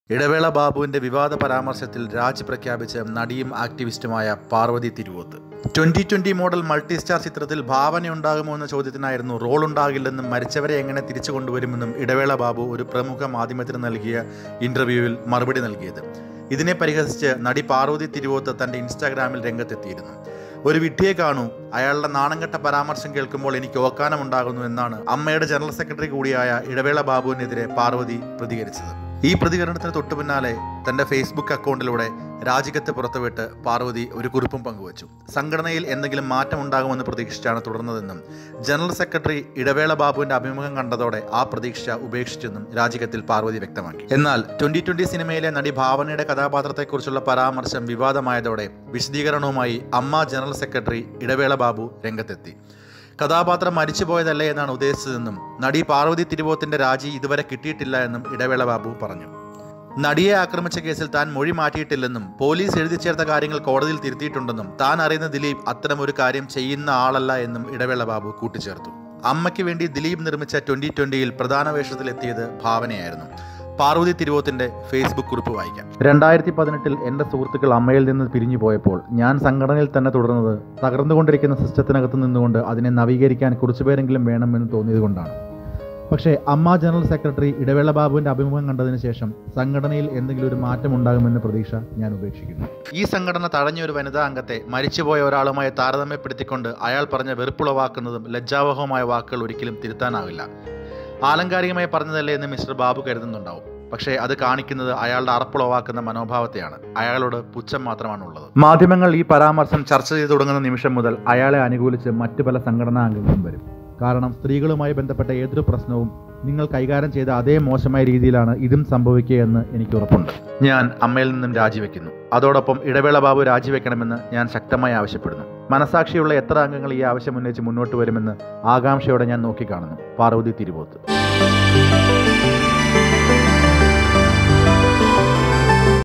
ഇടവേള ബാബുവിന്റെ വിവാദ പരാമർശത്തിൽ രാജി പ്രഖ്യാപിച്ച നടിയും ആക്ടിവിസ്റ്റുമായ Parvathy Thiruvothu twenty twenty model multi star ചിത്രത്തിൽ ഭാവനയുണ്ടാകുമോ എന്ന ചോദ്യത്തിനായിരുന്നു റോൾ ഉണ്ടാകില്ലെന്നും മരിച്ചവരെ എങ്ങനെ തിരിച്ചു കൊണ്ടുവരുമെന്നും ഇടവേള ബാബു ഒരു പ്രമുഖ മാധ്യമത്തിന് നൽകിയ ഇന്റർവ്യൂവിൽ മറുപടി നൽകിയത് ഇതിനെ പരിഹസിച്ച് നടി പാർവതി തിരുവോത്ത് തന്റെ ഇൻസ്റ്റാഗ്രാമിൽ രംഗത്തെത്തിയിരുന്നു ഒരു വിഡ്ഢിയെ കാണൂ അയാളുടെ നാണംകെട്ട പരാമർശം കേൾക്കുമ്പോൾ എനിക്ക് ഓക്കാനമുണ്ടാകുന്നു എന്നാണ് അമ്മയുടെ ജനറൽ സെക്രട്ടറി കൂടിയായ ഇടവേള ബാബുവിനെതിരെ പാർവതി പ്രതികരിച്ചത് ഈ പ്രതികരണത്തിന് തൊട്ടു പിന്നാലെ തന്റെ ഫേസ്ബുക്ക് അക്കൗണ്ടിലൂടെ രാജികത്ത് പുറത്തുവിട്ട് പാർവതി ഒരു കുറിപ്പും പങ്കുവച്ചു സംഘടനയിൽ എന്തെങ്കിലും മാറ്റമുണ്ടാകുമെന്ന് പ്രതീക്ഷിച്ചാണ് തുടർന്നതെന്നും ജനറൽ സെക്രട്ടറി ഇടവേള ബാബുവിന്റെ അഭിമുഖം കണ്ടതോടെ ആ പ്രതീക്ഷ ഉപേക്ഷിച്ചെന്നും രാജികത്തിൽ പാർവതി വ്യക്തമാക്കി എന്നാൽ ട്വന്റി ട്വന്റി സിനിമയിലെ നടി ഭാവനയുടെ കഥാപാത്രത്തെക്കുറിച്ചുള്ള പരാമർശം വിവാദമായതോടെ വിശദീകരണവുമായി അമ്മ ജനറൽ സെക്രട്ടറി ഇടവേള ബാബു രംഗത്തെത്തി കഥാപാത്രം മരിച്ചുപോയതല്ലേ എന്നാണ് ഉദ്ദേശിച്ചതെന്നും നടി പാർവതി തിരുവോത്തിന്റെ രാജി ഇതുവരെ കിട്ടിയിട്ടില്ല എന്നും ഇടവേള ബാബു പറഞ്ഞു നടിയെ ആക്രമിച്ച കേസിൽ താൻ മൊഴി മാറ്റിയിട്ടില്ലെന്നും പോലീസ് എഴുതി ചേർത്ത കാര്യങ്ങൾ കോടതിയിൽ തിരുത്തിയിട്ടുണ്ടെന്നും താൻ അറിയുന്ന ദിലീപ് അത്തരമൊരു കാര്യം ചെയ്യുന്ന ആളല്ല എന്നും ഇടവേള ബാബു കൂട്ടിച്ചേർത്തു അമ്മയ്ക്ക് വേണ്ടി ദിലീപ് നിർമ്മിച്ച ട്വന്റി ട്വന്റിയിൽ പ്രധാന വേഷത്തിലെത്തിയത് ഭാവനയായിരുന്നു പാർവതി തിരുവോത്തിന്റെ ഫേസ്ബുക്ക് കുറിപ്പ് വായിക്കാം രണ്ടായിരത്തി പതിനെട്ടിൽ എൻ്റെ സുഹൃത്തുക്കൾ അമ്മയിൽ നിന്ന് പിരിഞ്ഞു പോയപ്പോൾ ഞാൻ സംഘടനയിൽ തന്നെ തുടർന്നത് തകർന്നുകൊണ്ടിരിക്കുന്ന സിസ്റ്റത്തിനകത്ത് നിന്നുകൊണ്ട് അതിനെ നവീകരിക്കാൻ കുറച്ചുപേരെങ്കിലും വേണമെന്ന് തോന്നിയതുകൊണ്ടാണ് പക്ഷേ അമ്മ ജനറൽ സെക്രട്ടറി ഇടവേള ബാബുവിന്റെ അഭിമുഖം കണ്ടതിന് ശേഷം സംഘടനയിൽ എന്തെങ്കിലും ഒരു മാറ്റം ഉണ്ടാകുമെന്ന പ്രതീക്ഷ ഞാൻ ഉപേക്ഷിക്കുന്നു ഈ സംഘടന തടഞ്ഞ ഒരു വനിതാ അംഗത്തെ മരിച്ചുപോയ ഒരാളുമായി താരതമ്യപ്പെടുത്തിക്കൊണ്ട് അയാൾ പറഞ്ഞ വെറുപ്പുളവാക്കുന്നതും ലജ്ജാവഹവുമായ വാക്കുകൾ ഒരിക്കലും തിരുത്താനാവില്ല ആലങ്കാരികമായി പറഞ്ഞതല്ലേ എന്ന് മിസ്റ്റർ ബാബു കരുതുന്നുണ്ടാവും പക്ഷേ അത് കാണിക്കുന്നത് അയാളുടെ അറപ്പുളവാക്കുന്ന മനോഭാവത്തെയാണ് അയാളോട് പുച്ഛം മാത്രമാണ് ഉള്ളത് മാധ്യമങ്ങൾ ഈ പരാമർശം ചർച്ച ചെയ്തു തുടങ്ങുന്ന നിമിഷം മുതൽ അയാളെ അനുകൂലിച്ച് മറ്റു പല സംഘടനാ അംഗങ്ങളും വരും കാരണം സ്ത്രീകളുമായി ബന്ധപ്പെട്ട ഏതൊരു പ്രശ്നവും നിങ്ങൾ കൈകാര്യം ചെയ്ത അതേ മോശമായ രീതിയിലാണ് ഇതും സംഭവിക്കുക എന്ന് എനിക്ക് ഉറപ്പുണ്ട് ഞാൻ അമ്മയിൽ നിന്നും രാജിവെക്കുന്നു അതോടൊപ്പം ഇടവേള ബാബു രാജിവെക്കണമെന്ന് ഞാൻ ശക്തമായി ആവശ്യപ്പെടുന്നു മനസാക്ഷിയുള്ള എത്ര അംഗങ്ങൾ ഈ ആവശ്യം ഉന്നയിച്ച് മുന്നോട്ട് വരുമെന്ന് ആകാംക്ഷയോടെ ഞാൻ നോക്കിക്കാണുന്നു പാർവതി തിരുവോത്ത്